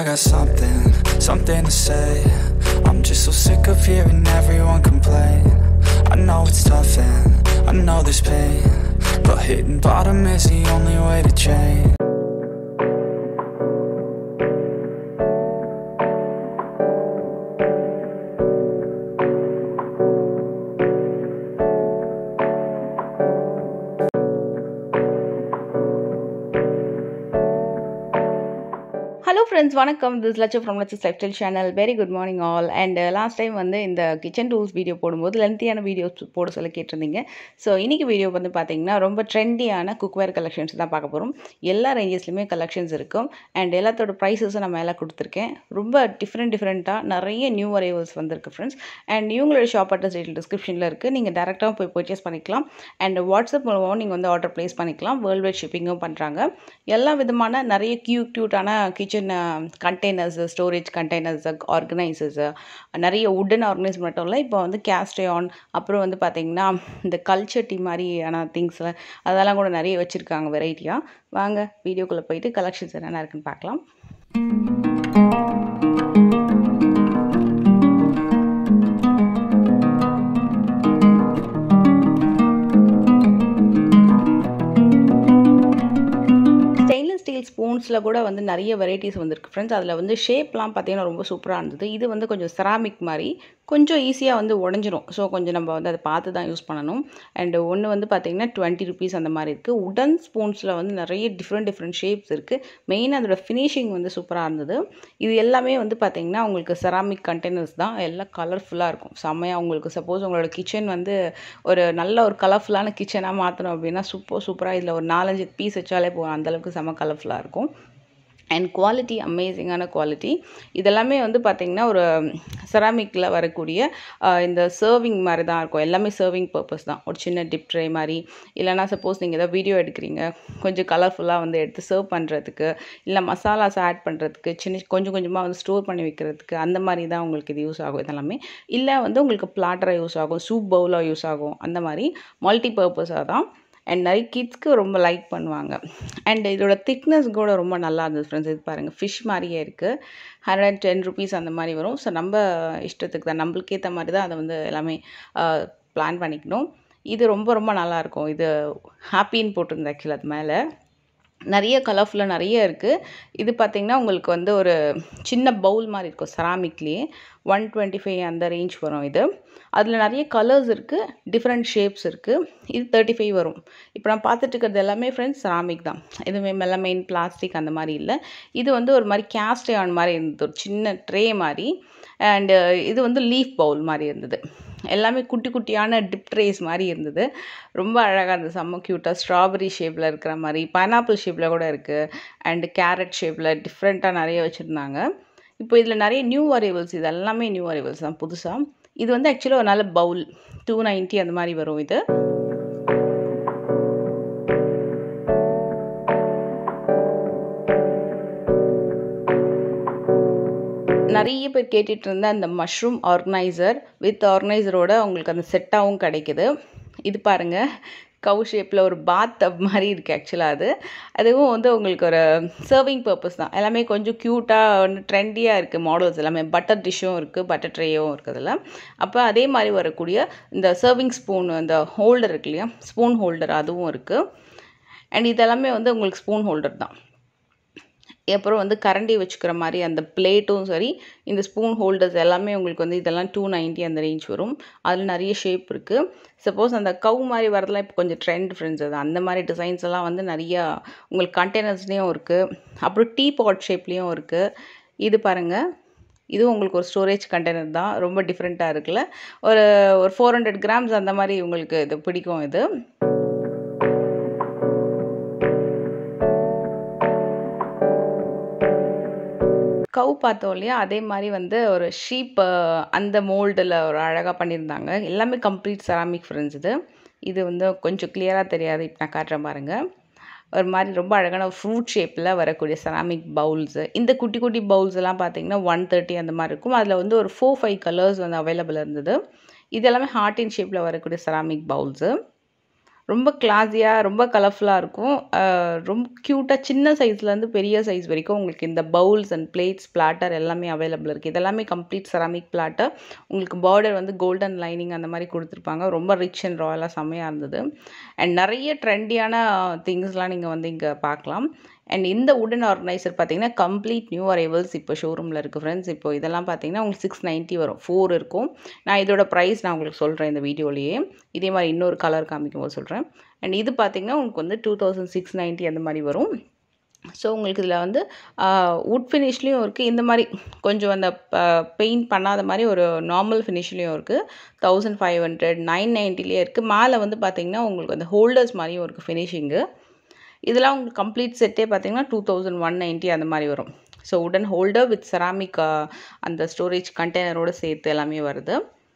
I got something, something to say. I'm just so sick of hearing everyone complain. I know it's tough and I know there's pain. But hitting bottom is the only way to change. Hello friends வணக்கம் this Lakshu from Lakshu's lifestyle channel very good morning all and last time வந்து இந்த kitchen tools video போடும்போது லென்த்தியான videos போட சொல்லி கேட்டிருந்தீங்க so இன்றைக்கி video வந்து பார்த்தீங்கன்னா ரொம்ப ட்ரெண்டியான குக்வேர் கலெக்ஷன்ஸ் தான் பார்க்க போகிறோம் எல்லா ரேஞ்சஸ்லையுமே கலெக்ஷன்ஸ் இருக்கும் அண்ட் எல்லாத்தோட ப்ரைஸஸும் நான் மேலே கொடுத்துருக்கேன் ரொம்ப டிஃப்ரெண்ட் டிஃப்ரெண்ட்டாக நிறைய நியூ அரைவல்ஸ் வந்திருக்கு ஃப்ரெண்ட்ஸ் அண்ட் இவங்களோட ஷாப் அட்ரஸ் டீட்டெயில் டிஸ்கிரிப்ஷனில் இருக்குது நீங்கள் டேரெக்டாக போய் பர்ச்சேஸ் பண்ணிக்கலாம் அண்ட் வாட்ஸ்அப் மூலமாகவும் நீங்கள் வந்து ஆர்டர் ப்ளேஸ் பண்ணிக்கலாம் வேர்ல்டு வைட் ஷிப்பிங்கும் பண்ணுறாங்க எல்லா விதமான நிறைய க்யூட் க்யூட்டான kitchen containers storage containers organisers நிறைய உட்டன் ஆர்கனைஸ் மட்டும் இல்லை இப்போ வந்து கேஸ்டேயான் அப்புறம் வந்து பார்த்திங்கன்னா இந்த கல்ச்சட்டி மாதிரியான திங்ஸில் அதெல்லாம் கூட நிறைய வச்சுருக்காங்க வெரைட்டியாக வாங்க வீடியோக்குள்ளே போயிட்டு கலெக்ஷன்ஸ் என்னென்ன இருக்குன்னு பார்க்கலாம் ஸ்டெயின்லெஸ் ஸ்டீல் ஸ்பூன்ஸில் கூட வந்து நிறைய வெரைட்டிஸ் வந்திருக்கு ஃப்ரெண்ட்ஸ் அதில் வந்து ஷேப்லாம் பார்த்தீங்கன்னா ரொம்ப சூப்பராக இருந்தது இது வந்து கொஞ்சம் செராமிக் மாதிரி கொஞ்சம் ஈஸியாக வந்து உடஞ்சிரும் ஸோ கொஞ்சம் நம்ம வந்து அதை பார்த்து தான் யூஸ் பண்ணணும் அண்ட் ஒன்று வந்து பார்த்திங்கன்னா டுவெண்ட்டி ருபீஸ் அந்த மாதிரி இருக்குது உடன் ஸ்பூன்ஸில் வந்து நிறைய டிஃப்ரெண்ட் டிஃப்ரெண்ட் ஷேப்ஸ் இருக்குது மெயினாக அதோட ஃபினிஷிங் வந்து சூப்பராக இருந்தது இது எல்லாமே வந்து பார்த்திங்கன்னா உங்களுக்கு செராமிக் கண்டெய்னர்ஸ் தான் எல்லாம் கலர்ஃபுல்லாக இருக்கும் செம்மையாக உங்களுக்கு சப்போஸ் உங்களோட கிச்சன் வந்து ஒரு நல்ல ஒரு கலர்ஃபுல்லான கிச்சனாக மாற்றணும் அப்படின்னா சூப்பர் சூப்பராக இதில் ஒரு நாலஞ்சு பீஸ் வச்சாலே போகும் அந்தளவுக்கு செம்ம கலர்ஃபுல்லாக இருக்கும் அண்ட் குவாலிட்டி அமேசிங்கான குவாலிட்டி இதெல்லாமே வந்து பார்த்திங்கன்னா ஒரு செராமிக்கில் வரக்கூடிய இந்த சர்விங் மாதிரி தான் இருக்கும் எல்லாமே சர்விங் பர்பஸ் தான் ஒரு சின்ன டிப் ட்ரே மாதிரி இல்லைனா சப்போஸ் நீங்கள் ஏதாவது வீடியோ எடுக்கிறீங்க கொஞ்சம் கலர்ஃபுல்லாக வந்து எடுத்து சர்வ் பண்ணுறதுக்கு இல்லை மசாலாஸ் ஆட் பண்ணுறதுக்கு சின்ன கொஞ்சம் கொஞ்சமாக வந்து ஸ்டோர் பண்ணி வைக்கிறதுக்கு அந்த மாதிரி தான் உங்களுக்கு இது யூஸ் ஆகும் இதெல்லாமே இல்லை வந்து உங்களுக்கு பிளாட்டராக யூஸ் ஆகும் சூப் பவுலாக யூஸ் ஆகும் அந்த மாதிரி மல்டி பர்பஸாக தான் அண்ட் நிறைய கிட்ஸ்க்கு ரொம்ப லைக் பண்ணுவாங்க அண்ட் இதோட திக்னஸ் கூட ரொம்ப நல்லா இருந்தது ஃப்ரெண்ட்ஸ் இது பாருங்கள் ஃபிஷ் மாதிரியே இருக்குது ஹண்ட்ரட் அண்ட் டென் ருபீஸ் அந்த மாதிரி வரும் ஸோ நம்ம இஷ்டத்துக்கு தான் நம்மளுக்கு ஏற்ற மாதிரி தான் அதை வந்து எல்லாமே பிளான் பண்ணிக்கணும் இது ரொம்ப ரொம்ப நல்லாயிருக்கும் இது ஹாப்பின்னு போட்டிருந்தேன் ஆக்சுவலி அது மேலே நிறைய கலர்ஃபுல்லாக நிறைய இருக்குது இது பார்த்திங்கன்னா உங்களுக்கு வந்து ஒரு சின்ன பவுல் மாதிரி இருக்கும் செராமிக்லேயே ஒன் டுவெண்ட்டி ஃபைவ் அந்த ரேஞ்ச் வரும் இது அதில் நிறைய கலர்ஸ் இருக்குது டிஃப்ரெண்ட் ஷேப்ஸ் இருக்குது இது தேர்ட்டி ஃபைவ் வரும் இப்போ நான் பார்த்துட்டு இருக்கிறது எல்லாமே ஃப்ரெண்ட்ஸ் செராமிக் தான் எதுவுமே மெல்லமெயின் பிளாஸ்டிக் அந்த மாதிரி இல்லை இது வந்து ஒரு மாதிரி கேஸ்டே ஆன் மாதிரி இருந்தது ஒரு சின்ன ட்ரே மாதிரி அண்டு இது வந்து லீஃப் பவுல் மாதிரி இருந்தது எல்லாமே குட்டி குட்டியான டிப் ட்ரேஸ் மாதிரி இருந்தது ரொம்ப அழகாக இருந்தது செம்ம க்யூட்டாக ஸ்ட்ராபெரி ஷேப்பில் இருக்கிற மாதிரி பைனாப்பிள் ஷேப்பில் கூட இருக்குது அண்டு கேரட் ஷேப்பில் டிஃப்ரெண்ட்டாக நிறைய வச்சுருந்தாங்க இப்போ இதில் நிறைய நியூ அரைவல்ஸ் இது எல்லாமே நியூ அரைவல்ஸ் தான் புதுசாக இது வந்து ஆக்சுவலாக ஒரு நல்ல பவுல் டூ நைன்ட்டி அந்த மாதிரி வரும் இது நிறைய பேர் கேட்டுட்டு இருந்த அந்த மஷ்ரூம் ஆர்கனைசர் வித் ஆர்கனைசரோட உங்களுக்கு அந்த செட்டாகவும் கிடைக்குது இது பாருங்கள் கவு ஷேப்பில் ஒரு பாத் டப் மாதிரி இருக்குது ஆக்சுவலாக அது அதுவும் வந்து உங்களுக்கு ஒரு சர்விங் பர்பஸ் தான் எல்லாமே கொஞ்சம் க்யூட்டாக வந்து ட்ரெண்டியாக இருக்குது மாடல்ஸ் எல்லாமே பட்டர் டிஷ்ஷும் இருக்குது பட்டர் ட்ரேயும் இருக்குது அதில் அப்போ அதே மாதிரி வரக்கூடிய இந்த சர்விங் ஸ்பூன் அந்த ஹோல்டர் இருக்கு இல்லையா ஸ்பூன் ஹோல்டர் அதுவும் இருக்குது அண்ட் இதெல்லாமே வந்து உங்களுக்கு ஸ்பூன் ஹோல்டர் தான் அப்புறம் வந்து கரண்டி வச்சுக்கிற மாதிரி அந்த பிளேட்டும் சரி இந்த ஸ்பூன் ஹோல்டர்ஸ் எல்லாமே உங்களுக்கு வந்து இதெல்லாம் டூ நைன்ட்டி அந்த ரேஞ்ச் வரும் அதில் நிறைய ஷேப் இருக்குது சப்போஸ் அந்த கவு மாதிரி வரதெல்லாம் இப்போ கொஞ்சம் ட்ரெண்ட் ஃப்ரெண்ட்ஸ் அது அந்த மாதிரி டிசைன்ஸ் எல்லாம் வந்து நிறையா உங்களுக்கு கண்டெய்னர்ஸ்லேயும் இருக்குது அப்புறம் டீ பாட் ஷேப்லேயும் இருக்குது இது பாருங்கள் இது உங்களுக்கு ஒரு ஸ்டோரேஜ் கண்டெய்னர் தான் ரொம்ப டிஃப்ரெண்ட்டாக இருக்குல்ல ஒரு ஒரு ஃபோர் ஹண்ட்ரட் கிராம்ஸ் அந்த மாதிரி உங்களுக்கு இது பிடிக்கும் இது கவு பார்த்தோம் இல்லையா அதே மாதிரி வந்து ஒரு ஷீப் அந்த மோல்டில் ஒரு அழகாக பண்ணியிருந்தாங்க எல்லாமே கம்ப்ளீட் செராமிக் ஃப்ரெண்ட்ஸ் இது இது வந்து கொஞ்சம் கிளியராக தெரியாது இப்போ நான் காட்டுறேன் பாருங்கள் ஒரு மாதிரி ரொம்ப அழகான ஃப்ரூட் ஷேப்பில் வரக்கூடிய செராமிக் பவுல்ஸு இந்த குட்டி குட்டி பவுல்ஸ் எல்லாம் பார்த்தீங்கன்னா ஒன் தேர்ட்டி அந்த மாதிரி இருக்கும் அதில் வந்து ஒரு ஃபோர் ஃபைவ் கலர்ஸ் வந்து அவைலபிள் இருந்தது இது எல்லாமே ஹார்ட் இன் ஷேப்பில் வரக்கூடிய செராமிக் பவுல்ஸு ரொம்ப கிளாஸியாக ரொம்ப கலர்ஃபுல்லாக இருக்கும் அஹ் ரொம்ப க்யூட்டாக சின்ன சைஸ்லேருந்து பெரிய சைஸ் வரைக்கும் உங்களுக்கு இந்த பவுல்ஸ் அண்ட் பிளேட்ஸ் பிளாட்டர் எல்லாமே அவைலபிள் இருக்குது இதெல்லாமே கம்ப்ளீட் செராமிக் பிளாட்டர் உங்களுக்கு பார்டர் வந்து கோல்டன் லைனிங் அந்த மாதிரி கொடுத்துருப்பாங்க ரொம்ப ரிச் அண்ட் ராயலாக செம்மையாக இருந்தது அண்ட் நிறைய ட்ரெண்டியான திங்ஸ்லாம் நீங்கள் வந்து இங்கே பார்க்கலாம் அண்ட் இந்த உடன் ஆர்கனைசர் பார்த்தீங்கன்னா கம்ப்ளீட் நியூ அரைவல்ஸ் இப்போ ஷோரூமில் இருக்குது ஃப்ரெண்ட்ஸ் இப்போ இதெல்லாம் பார்த்தீங்கன்னா உங்களுக்கு சிக்ஸ் நைன்ட்டி வரும் ஃபோர் இருக்கும் நான் இதோட ப்ரைஸ் நான் உங்களுக்கு சொல்கிறேன் இந்த வீடியோலேயே இதே மாதிரி இன்னொரு கலர் காமிக்கும் போது சொல்கிறேன் அண்ட் இது பார்த்தீங்கன்னா உங்களுக்கு வந்து டூ தௌசண்ட் சிக்ஸ் நைன்ட்டி அந்த மாதிரி வரும் ஸோ உங்களுக்கு இதில் வந்து உட் ஃபினிஷ்லேயும் இருக்குது இந்த மாதிரி கொஞ்சம் அந்த பெயிண்ட் பண்ணாத மாதிரி ஒரு நார்மல் ஃபினிஷ்லேயும் இருக்குது தௌசண்ட் ஃபைவ் ஹண்ட்ரட் நைன் நைன்ட்டிலேயே இருக்குது மேலே வந்து பார்த்தீங்கன்னா உங்களுக்கு அந்த ஹோல்டர்ஸ் மாதிரியும் இருக்குது ஃபினிஷிங்கு இதெல்லாம் உங்களுக்கு கம்ப்ளீட் செட்டே பார்த்தீங்கன்னா டூ தௌசண்ட் ஒன் நைன்ட்டி அந்த மாதிரி வரும் so wooden holder with ceramic அந்த ஸ்டோரேஜ் கண்டெய்னரோடு சேர்த்து எல்லாமே வருது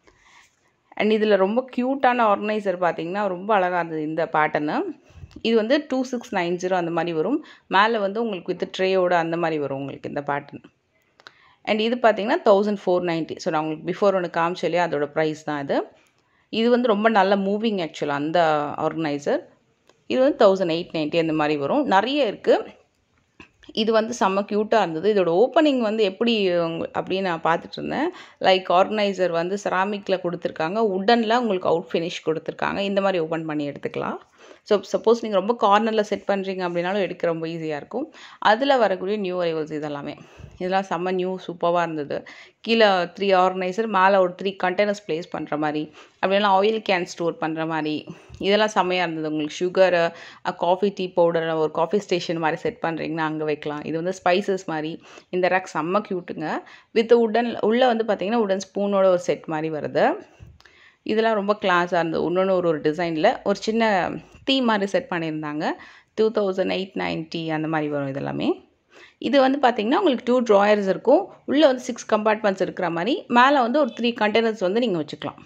அண்ட் இதில் ரொம்ப க்யூட்டான ஆர்கனைசர் பார்த்தீங்கன்னா ரொம்ப அழகாக இருந்தது இந்த பேட்டர்னு இது வந்து டூ சிக்ஸ் நைன் ஜீரோ அந்த மாதிரி வரும் மேலே வந்து உங்களுக்கு வித் ட்ரேயோட அந்த மாதிரி வரும் உங்களுக்கு இந்த பேட்டர்ன் அண்ட் இது பார்த்தீங்கன்னா தௌசண்ட் ஃபோர் நைன்ட்டி ஸோ நான் உங்களுக்கு பிஃபோர் ஒன்று காமிச்சோ இல்லையா அதோட ப்ரைஸ் தான் இது இது வந்து ரொம்ப நல்ல மூவிங் ஆக்சுவலாக அந்த ஆர்கனைசர் இது வந்து தௌசண்ட் எயிட் நைன்ட்டி அந்த மாதிரி வரும் நிறைய இருக்குது இது வந்து செம்ம க்யூட்டாக இருந்தது இதோட ஓப்பனிங் வந்து எப்படி உங்க- அப்படின்னு நான் பார்த்துட்டு இருந்தேன் லைக் ஆர்கனைசர் வந்து செராமிக்கில் கொடுத்துருக்காங்க உட்டனில் உங்களுக்கு அவுட் ஃபினிஷ் கொடுத்துருக்காங்க இந்த மாதிரி ஓப்பன் பண்ணி எடுத்துக்கலாம் ஸோ சப்போஸ் நீங்கள் ரொம்ப கார்னரில் செட் பண்ணுறீங்க அப்படின்னாலும் எடுக்க ரொம்ப ஈஸியாக இருக்கும் அதில் வரக்கூடிய நியூ அரைவல்ஸ் இதெல்லாமே இதெல்லாம் செம்ம நியூ சூப்பராக இருந்தது கீழே த்ரீ ஆர்கனைசர் மேலே ஒரு த்ரீ கண்டெய்னர்ஸ் ப்ளேஸ் பண்ணுற மாதிரி அப்படின்னா ஆயில் கேன் ஸ்டோர் பண்ணுற மாதிரி இதெல்லாம் செம்மையாக இருந்தது உங்களுக்கு சுகரு காஃபி டீ பவுடர் ஒரு காஃபி ஸ்டேஷன் மாதிரி செட் பண்ணுறீங்கன்னா அங்கே வைக்கலாம் இது வந்து ஸ்பைசஸ் மாதிரி இந்த ரேக் செம்ம க்யூட்டுங்க வித் உடன் உள்ளே வந்து பார்த்தீங்கன்னா உடன் ஸ்பூனோட ஒரு செட் மாதிரி வருது இதெல்லாம் ரொம்ப கிளாஸாக இருந்தது இன்னொன்று ஒரு ஒரு டிசைனில் ஒரு சின்ன தீ மாதிரி செட் பண்ணியிருந்தாங்க டூ தௌசண்ட் எயிட் நைன்ட்டி அந்த மாதிரி வரும் இதெல்லாமே இது வந்து பார்த்தீங்கன்னா உங்களுக்கு டூ ட்ராயர்ஸ் இருக்கும் உள்ளே வந்து சிக்ஸ் கம்பார்ட்மெண்ட்ஸ் இருக்கிற மாதிரி மேலே வந்து ஒரு த்ரீ கண்டெய்னர்ஸ் வந்து நீங்கள் வச்சுக்கலாம்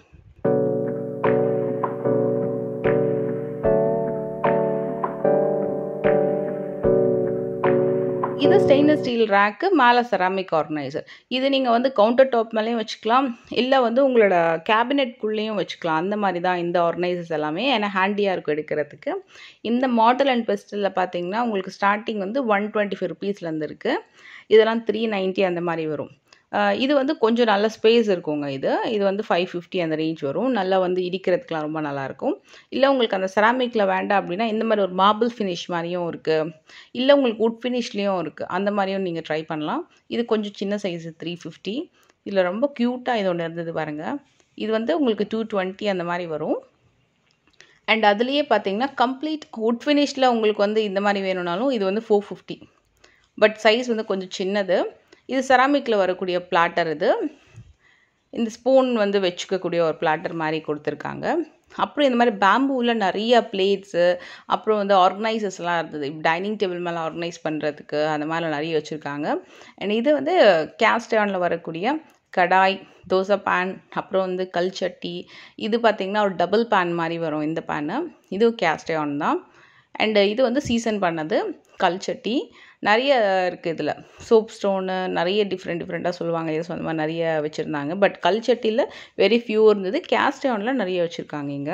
இது ஸ்டெயின்லெஸ் ஸ்டீல் ரேக்கு மேலே செராமிக் ஆர்கனைசர் இது நீங்கள் வந்து கவுண்டர் டாப் மேலேயும் வச்சுக்கலாம் இல்லை வந்து உங்களோட கேபினெட்குள்ளேயும் வச்சுக்கலாம் அந்த மாதிரி தான் இந்த ஆர்கனைசர்ஸ் எல்லாமே ஏன்னா ஹேண்டியாக இருக்கும் எடுக்கிறதுக்கு இந்த மாடல் அண்ட் பெஸ்ட்டில் பார்த்தீங்கன்னா உங்களுக்கு ஸ்டார்டிங் வந்து ஒன் டுவெண்ட்டி ஃபைவ் ருபீஸ்லேருந்து இருக்குது இதெல்லாம் த்ரீ நைன்ட்டி அந்த மாதிரி வரும் அஹ் இது வந்து கொஞ்சம் நல்ல ஸ்பேஸ் இருக்குங்க இது இது வந்து ஃபைவ் ஃபிஃப்டி அந்த ரேஞ்ச் வரும் நல்லா வந்து இடிக்கிறதுக்குலாம் ரொம்ப நல்லாயிருக்கும் இல்லை உங்களுக்கு அந்த செராமிக்கில் வேண்டாம் அப்படின்னா இந்த மாதிரி ஒரு மார்பிள் ஃபினிஷ் மாதிரியும் இருக்குது இல்லை உங்களுக்கு உட் ஃபினிஷ்லேயும் இருக்குது அந்த மாதிரியும் நீங்கள் ட்ரை பண்ணலாம் இது கொஞ்சம் சின்ன சைஸ் த்ரீ ஃபிஃப்டி இதில் ரொம்ப க்யூட்டாக இது ஒன்று இருந்தது பாருங்கள் இது வந்து உங்களுக்கு டூ டுவெண்ட்டி அந்த மாதிரி வரும் அண்ட் அதுலேயே பார்த்தீங்கன்னா கம்ப்ளீட் உட் ஃபினிஷில் உங்களுக்கு வந்து இந்த மாதிரி வேணும்னாலும் இது வந்து ஃபோர் ஃபிஃப்டி பட் சைஸ் வந்து கொஞ்சம் சின்னது இது செராமிக்கில் வரக்கூடிய பிளாட்டர் இது இந்த ஸ்பூன் வந்து வச்சுக்கக்கூடிய ஒரு பிளாட்டர் மாதிரி கொடுத்துருக்காங்க அப்புறம் இந்த மாதிரி பேம்பூவில் நிறைய பிளேட்ஸு அப்புறம் வந்து ஆர்கனைசர்ஸ்லாம் இருந்தது டைனிங் டேபிள் மேலே ஆர்கனைஸ் பண்ணுறதுக்கு அந்த மாதிரிலாம் நிறைய வச்சுருக்காங்க அண்ட் இது வந்து கேஸ்டானில் வரக்கூடிய கடாய் தோசை பேன் அப்புறம் வந்து கல் சட்டி இது பார்த்திங்கன்னா ஒரு டபுள் பேன் மாதிரி வரும் இந்த பேனு இதுவும் கேஸ்டான் தான் அண்டு இது வந்து சீசன் பண்ணது கல் சட்டி நிறைய இருக்குது இதில் சோப் ஸ்டோனு நிறைய டிஃப்ரெண்ட் டிஃப்ரெண்ட்டாக சொல்லுவாங்க இது அந்த மாதிரி நிறைய வச்சுருந்தாங்க பட் கல் சட்டியில் வெரி ஃபியூ இருந்தது கேஸ்டானில் நிறைய வச்சுருக்காங்க இங்கே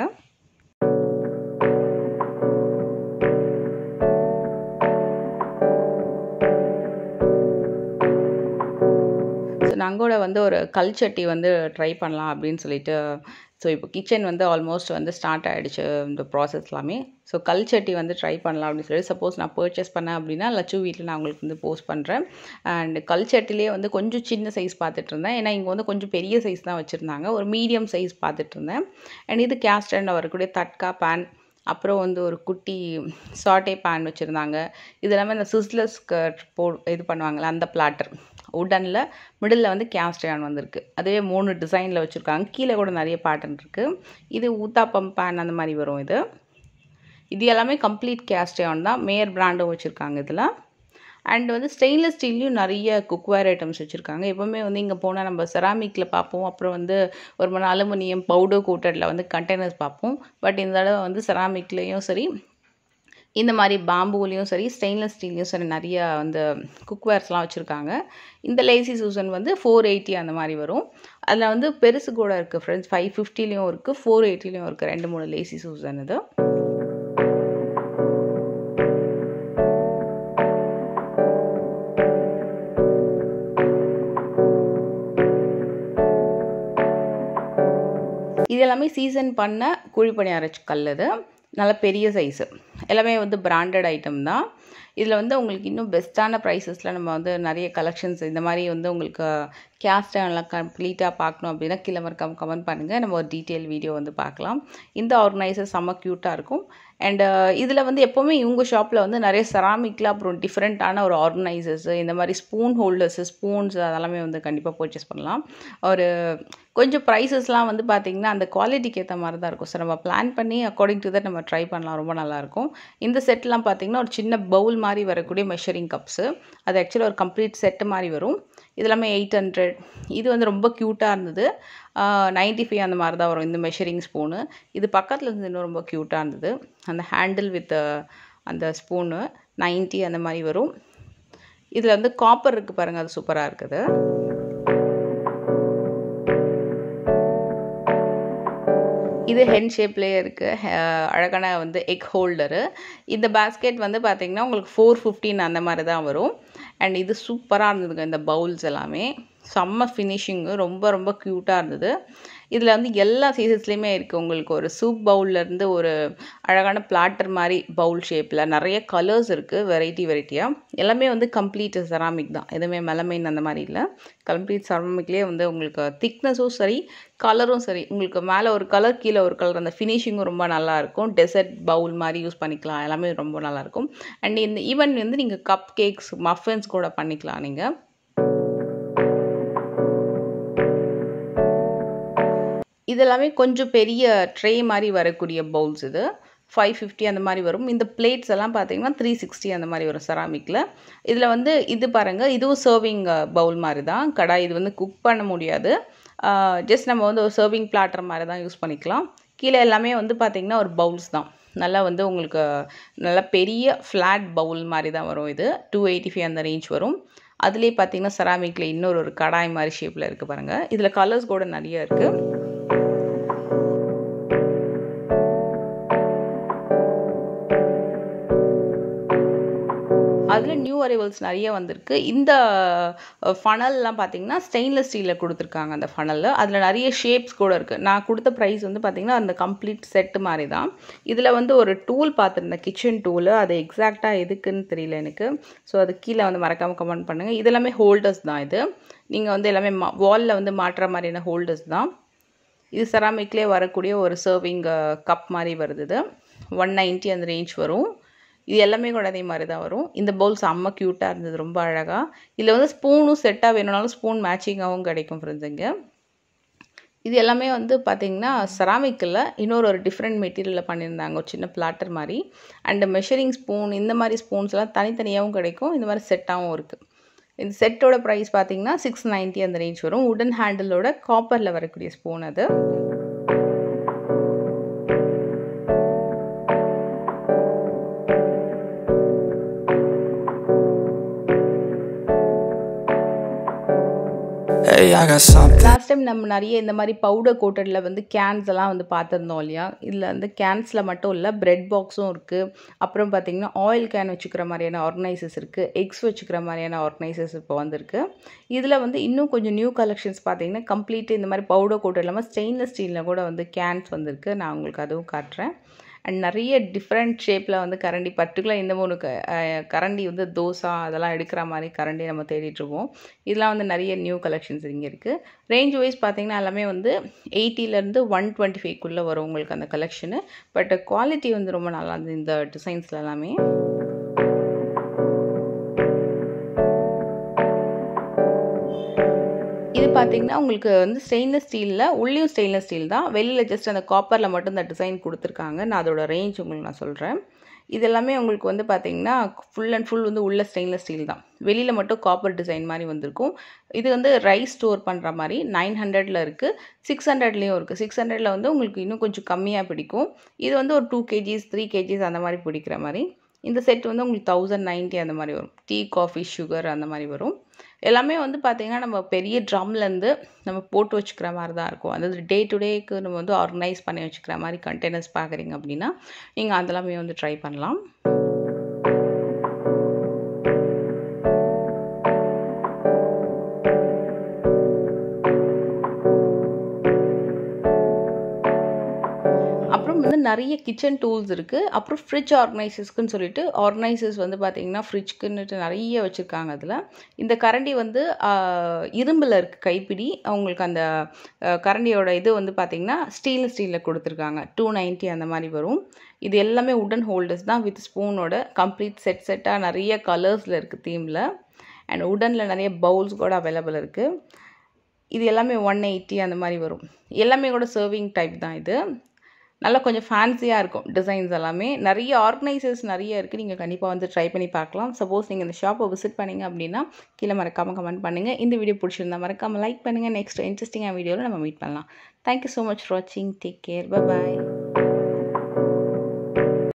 ஸோ நாங்கூட வந்து ஒரு கல் சட்டி வந்து ட்ரை பண்ணலாம் அப்படின்னு சொல்லிட்டு ஸோ இப்போ கிச்சன் வந்து ஆல்மோஸ்ட் வந்து ஸ்டார்ட் ஆகிடுச்சு இந்த ப்ராசஸ் எல்லாமே ஸோ கல் சட்டி வந்து ட்ரை பண்ணலாம் அப்படின்னு சொல்லி சப்போஸ் நான் பர்ச்சேஸ் பண்ணேன் அப்படின்னா லட்சு வீட்டில் நான் உங்களுக்கு வந்து போஸ்ட் பண்ணுறேன் அண்ட் கல் சட்டிலே வந்து கொஞ்சம் சின்ன சைஸ் பார்த்துட்டு இருந்தேன் ஏன்னா இங்கே வந்து கொஞ்சம் பெரிய சைஸ் தான் வச்சுருந்தாங்க ஒரு மீடியம் சைஸ் பார்த்துட்டு இருந்தேன் அண்ட் இது கேஸ்டர்னில் வரக்கூடிய தட்கா பேன் அப்புறம் வந்து ஒரு குட்டி சாட்டே பேன் வச்சுருந்தாங்க இது எல்லாமே இந்த சிஸ்லர்ஸ்க்கு போ இது பண்ணுவாங்கள்ல அந்த பிளாட்டர் உடனில் மிடில் வந்து கேஸ்டயான் வந்திருக்கு அதுவே மூணு டிசைனில் வச்சுருக்காங்க கீழே கூட நிறைய பேட்டர்ன் இருக்குது இது ஊத்தாப்பம் பேன் அந்த மாதிரி வரும் இது இது எல்லாமே கம்ப்ளீட் கேஸ்டயான் தான் மேயர் பிராண்டும் வச்சுருக்காங்க இதில் அண்ட் வந்து ஸ்டெயின்லெஸ் ஸ்டீல்லையும் நிறைய குக்வேர் ஐட்டம்ஸ் வச்சுருக்காங்க எப்போவுமே வந்து இங்கே போனால் நம்ம செராமிக்கில் பார்ப்போம் அப்புறம் வந்து ஒரு மணி அலுமினியம் பவுடர் கோட்டடில் வந்து கண்டெய்னர்ஸ் பார்ப்போம் பட் இந்த தடவை வந்து செராமிக்லேயும் சரி இந்த மாதிரி பாம்புலேயும் சரி ஸ்டெயின்லெஸ் ஸ்டீல்லையும் சரி நிறைய வந்து குக்வேர்ஸ்லாம் வச்சுருக்காங்க இந்த லேசி சூசன் வந்து ஃபோர் எயிட்டி அந்த மாதிரி வரும் அதில் வந்து பெருசு கூட இருக்குது ஃப்ரெண்ட்ஸ் ஃபைவ் ஃபிஃப்டிலையும் இருக்குது ஃபோர் எயிட்டிலையும் இருக்குது ரெண்டு மூணு லேசி சூசன் இது இது எல்லாமே சீசன் பண்ண குழிப்பணியார கல் இது நல்ல பெரிய சைஸு எல்லாமே வந்து பிராண்டட் ஐட்டம் தான் இதில் வந்து உங்களுக்கு இன்னும் பெஸ்ட்டான ப்ரைஸஸில் நம்ம வந்து நிறைய கலெக்ஷன்ஸ் இந்த மாதிரி வந்து உங்களுக்கு கேஸ்ட் எல்லாம் கம்ப்ளீட்டாக பார்க்கணும் அப்படின்னா கீழே மறக்காம கமெண்ட் பண்ணுங்கள் நம்ம ஒரு டீட்டெயில் வீடியோ வந்து பார்க்கலாம் இந்த ஆர்கனைசர் செம்ம க்யூட்டாக இருக்கும் அண்டு இதில் வந்து எப்போவுமே இவங்க ஷாப்பில் வந்து நிறைய செராமிக்கில் அப்புறம் டிஃப்ரெண்ட்டான ஒரு ஆர்கனைசர்ஸு இந்த மாதிரி ஸ்பூன் ஹோல்டர்ஸு ஸ்பூன்ஸ் அதெல்லாமே வந்து கண்டிப்பாக பர்ச்சேஸ் பண்ணலாம் ஒரு கொஞ்சம் ப்ரைஸஸ்லாம் வந்து பார்த்திங்கன்னா அந்த குவாலிட்டிக்கு ஏற்ற மாதிரி தான் இருக்கும் ஸோ நம்ம பிளான் பண்ணி அக்கார்டிங் டு தட் நம்ம ட்ரை பண்ணலாம் ரொம்ப நல்லாயிருக்கும் இந்த செட்லாம் பார்த்திங்கன்னா ஒரு சின்ன பவுல் மாதிரி வரக்கூடிய மெஷரிங் கப்ஸு அது ஆக்சுவலாக ஒரு கம்ப்ளீட் செட்டு மாதிரி வரும் இது எல்லாமே எயிட் ஹண்ட்ரட் இது வந்து ரொம்ப க்யூட்டாக இருந்தது நைன்ட்டி ஃபைவ் அந்த மாதிரி தான் வரும் இந்த மெஷரிங் ஸ்பூனு இது பக்கத்தில் இருந்து இன்னும் ரொம்ப க்யூட்டாக இருந்தது அந்த ஹேண்டில் வித் அந்த ஸ்பூனு நைன்ட்டி அந்த மாதிரி வரும் இதில் வந்து காப்பர் இருக்குது பாருங்கள் அது சூப்பராக இருக்குது இது ஹென் ஷேப்லேயே இருக்குது அழகான வந்து எக் ஹோல்டரு இந்த பேஸ்கெட் வந்து பார்த்திங்கன்னா உங்களுக்கு ஃபோர் ஃபிஃப்டின் அந்த மாதிரி தான் வரும் அண்ட் இது சூப்பராக இருந்ததுங்க இந்த பவுல்ஸ் எல்லாமே செம்ம ஃபினிஷிங்கு ரொம்ப ரொம்ப க்யூட்டாக இருந்தது இதில் வந்து எல்லா சைஸஸ்லேயுமே இருக்குது உங்களுக்கு ஒரு சூப் பவுல்லேருந்து ஒரு அழகான பிளாட்டர் மாதிரி பவுல் ஷேப்பில் நிறைய கலர்ஸ் இருக்குது வெரைட்டி வெரைட்டியாக எல்லாமே வந்து கம்ப்ளீட் செராமிக் தான் எதுவுமே மெலமைன் அந்த மாதிரி இல்லை கம்ப்ளீட் செராமிக்லேயே வந்து உங்களுக்கு திக்னஸும் சரி கலரும் சரி உங்களுக்கு மேலே ஒரு கலர் கீழே ஒரு கலர் அந்த ஃபினிஷிங்கும் ரொம்ப நல்லாயிருக்கும் டெசர்ட் பவுல் மாதிரி யூஸ் பண்ணிக்கலாம் எல்லாமே ரொம்ப நல்லாயிருக்கும் அண்ட் இந்த ஈவன் வந்து நீங்கள் கப் கேக்ஸ் மஃபன்ஸ் கூட பண்ணிக்கலாம் நீங்கள் இது எல்லாமே கொஞ்சம் பெரிய ட்ரே மாதிரி வரக்கூடிய பவுல்ஸ் இது ஃபைவ் ஃபிஃப்டி அந்த மாதிரி வரும் இந்த பிளேட்ஸ் எல்லாம் பார்த்தீங்கன்னா த்ரீ சிக்ஸ்டி அந்த மாதிரி வரும் செராமிக்கில் இதில் வந்து இது பாருங்கள் இதுவும் சர்விங் பவுல் மாதிரி தான் கடாய் இது வந்து குக் பண்ண முடியாது ஜஸ்ட் நம்ம வந்து ஒரு சர்விங் பிளாட்டர் மாதிரி தான் யூஸ் பண்ணிக்கலாம் கீழே எல்லாமே வந்து பார்த்திங்கன்னா ஒரு பவுல்ஸ் தான் நல்லா வந்து உங்களுக்கு நல்லா பெரிய ஃப்ளாட் பவுல் மாதிரி தான் வரும் இது டூ எயிட்டி ஃபைவ் அந்த ரேஞ்ச் வரும் அதுலேயே பார்த்தீங்கன்னா செராமிக்கில் இன்னொரு ஒரு கடாய் மாதிரி ஷேப்பில் இருக்குது பாருங்கள் இதில் கலர்ஸ் கூட நிறைய இருக்குது அதில் நியூ அரைவல்ஸ் நிறைய வந்திருக்கு இந்த ஃபனல்லாம் பார்த்தீங்கன்னா ஸ்டெயின்லெஸ் ஸ்டீலில் கொடுத்துருக்காங்க அந்த ஃபனலில் அதில் நிறைய ஷேப்ஸ் கூட இருக்குது நான் கொடுத்த ப்ரைஸ் வந்து பார்த்திங்கன்னா அந்த கம்ப்ளீட் செட்டு மாதிரி தான் இதில் வந்து ஒரு டூல் பார்த்துருந்தேன் கிச்சன் டூலு அது எக்ஸாக்டாக எதுக்குன்னு தெரியல எனக்கு ஸோ அது கீழே வந்து மறக்காமல் கமெண்ட் பண்ணுங்கள் இது எல்லாமே ஹோல்டர்ஸ் தான் இது நீங்கள் வந்து எல்லாமே மா வாலில் வந்து மாட்டுற மாதிரியான ஹோல்டர்ஸ் தான் இது செராமிக்லேயே வரக்கூடிய ஒரு சர்விங் கப் மாதிரி வருது இது ஒன் நைன்ட்டி அந்த ரேஞ்ச் வரும் இது எல்லாமே கூட அதே மாதிரி தான் வரும் இந்த பவுல் செம்ம க்யூட்டாக இருந்தது ரொம்ப அழகாக இதில் வந்து ஸ்பூனும் செட்டாக வேணும்னாலும் ஸ்பூன் மேட்சிங்காகவும் கிடைக்கும் ஃப்ரெண்ட்ஸ் இங்கே இது எல்லாமே வந்து பார்த்திங்கன்னா செராமிக்கில் இன்னொரு ஒரு டிஃப்ரெண்ட் மெட்டீரியலில் பண்ணியிருந்தாங்க ஒரு சின்ன பிளாட்டர் மாதிரி அண்டு மெஷரிங் ஸ்பூன் இந்த மாதிரி ஸ்பூன்ஸ்லாம் தனித்தனியாகவும் கிடைக்கும் இந்த மாதிரி செட்டாகவும் இருக்குது இந்த செட்டோட ப்ரைஸ் பார்த்தீங்கன்னா சிக்ஸ் நைன்ட்டி அந்த ரேஞ்ச் வரும் உடன் ஹேண்டிலோட காப்பரில் வரக்கூடிய ஸ்பூன் அது Hey, I got something. Last time நம்ம நிறைய இந்த மாதிரி பவுடர் கோட்டடில் வந்து கேன்ஸ் எல்லாம் வந்து பார்த்துருந்தோம் இல்லையா இதில் வந்து கேன்ஸில் மட்டும் இல்லை பிரெட் பாக்ஸும் இருக்குது அப்புறம் பார்த்திங்கன்னா ஆயில் கேன் வச்சுக்கிற மாதிரியான ஆர்கனைசர்ஸ் இருக்குது எக்ஸ் வச்சுக்கிற மாதிரியான ஆர்கனைசர்ஸ் இப்போ வந்திருக்கு இதில் வந்து இன்னும் கொஞ்சம் நியூ கலெக்ஷன்ஸ் பார்த்தீங்கன்னா கம்ப்ளீட் இந்த மாதிரி பவுடர் கோட் இல்லாமல் ஸ்டெயின்லெஸ் ஸ்டீலில் கூட வந்து கேன்ஸ் வந்திருக்கு நான் உங்களுக்கு அதுவும் காட்டுறேன் அண்ட் நிறைய டிஃப்ரெண்ட் ஷேப்பில் வந்து கரண்டி பர்டிகுலர் இந்த மூணு க அஹ் கரண்டி வந்து தோசா அதெல்லாம் எடுக்கிற மாதிரி கரண்டி நம்ம தேடிட்டுருக்கோம் இதெல்லாம் வந்து நிறைய நியூ கலெக்ஷன்ஸ் இங்கே இருக்குது ரேஞ்ச் வைஸ் பார்த்தீங்கன்னா எல்லாமே வந்து எயிட்டிலேருந்து ஒன் டுவெண்ட்டி ஃபைவ்க்குள்ளே வரும் உங்களுக்கு அந்த கலெக்ஷனு பட் குவாலிட்டி வந்து ரொம்ப நல்லா இருந்தது இந்த டிசைன்ஸில் எல்லாமே இது பார்த்தீங்கன்னா உங்களுக்கு வந்து ஸ்டெயின்லெஸ் ஸ்டீலில் உள்ளியும் ஸ்டெயின்லெஸ் ஸ்டீல் தான் வெளியில் ஜஸ்ட் அந்த காப்பரில் மட்டும் இந்த டிசைன் கொடுத்துருக்காங்க நான் அதோட ரேஞ்ச் உங்களுக்கு நான் சொல்கிறேன் இது எல்லாமே உங்களுக்கு வந்து பார்த்தீங்கன்னா ஃபுல் அண்ட் ஃபுல் வந்து உள்ள ஸ்டெயின்லெஸ் ஸ்டீல் தான் வெளியில் மட்டும் காப்பர் டிசைன் மாதிரி வந்திருக்கும் இது வந்து ரைஸ் ஸ்டோர் பண்ணுற மாதிரி நைன் ஹண்ட்ரடில் இருக்குது சிக்ஸ் ஹண்ட்ரட்லேயும் இருக்குது சிக்ஸ் ஹண்ட்ரடில் வந்து உங்களுக்கு இன்னும் கொஞ்சம் கம்மியாக பிடிக்கும் இது வந்து ஒரு டூ கேஜிஸ் த்ரீ கேஜிஸ் அந்த மாதிரி பிடிக்கிற மாதிரி இந்த செட் வந்து உங்களுக்கு தௌசண்ட் நைன்ட்டி அந்த மாதிரி வரும் டீ காஃபி சுகர் அந்த மாதிரி வரும் எல்லாமே வந்து பார்த்திங்கன்னா நம்ம பெரிய ட்ரம்லேருந்து நம்ம போட்டு வச்சுக்கிற மாதிரி தான் இருக்கும் அதாவது டே டு டேக்கு நம்ம வந்து ஆர்கனைஸ் பண்ணி வச்சுக்கிற மாதிரி கண்டெய்னர்ஸ் பார்க்குறீங்க அப்படின்னா நீங்கள் அதெல்லாமே வந்து ட்ரை பண்ணலாம் நிறைய கிச்சன் டூல்ஸ் இருக்குது அப்புறம் ஃப்ரிட்ஜ் ஆர்கனைசர்ஸ்க்குன்னு சொல்லிட்டு ஆர்கனைசர்ஸ் வந்து பார்த்தீங்கன்னா ஃப்ரிட்ஜ்க்குன்னுட்டு நிறைய வச்சுருக்காங்க அதில் இந்த கரண்டி வந்து இரும்பில் இருக்குது கைப்பிடி அவங்களுக்கு அந்த அஹ், கரண்டியோட இது வந்து பார்த்தீங்கன்னா ஸ்டீல் ஸ்டீலில் கொடுத்துருக்காங்க டூ நைன்ட்டி அந்த மாதிரி வரும் இது எல்லாமே உடன் ஹோல்டர்ஸ் தான் வித் ஸ்பூனோட கம்ப்ளீட் செட் செட்டாக நிறைய கலர்ஸில் இருக்குது தீமில் அண்ட் உடனில் நிறைய பவுல்ஸ் கூட அவைலபிள் இருக்குது இது எல்லாமே ஒன் எயிட்டி அந்த மாதிரி வரும் எல்லாமே கூட சர்விங் டைப் தான் இது நல்லா கொஞ்சம் ஃபேன்சியாக இருக்கும் டிசைன்ஸ் எல்லாமே நிறைய ஆர்கனைசர்ஸ் நிறைய இருக்குது நீங்கள் கண்டிப்பாக வந்து ட்ரை பண்ணி பார்க்கலாம் சப்போஸ் நீங்கள் இந்த ஷாப்பை விசிட் பண்ணீங்க அப்படின்னா கீழே மறக்காமல் கமெண்ட் பண்ணுங்கள் இந்த வீடியோ பிடிச்சிருந்தா மறக்காமல் லைக் பண்ணுங்கள் நெக்ஸ்ட் இன்ட்ரெஸ்டிங்காக வீடியோவில் நம்ம மீட் பண்ணலாம் தேங்க்யூ ஸோ மச் ஃபார் வாட்சிங் டேக் கேர் பை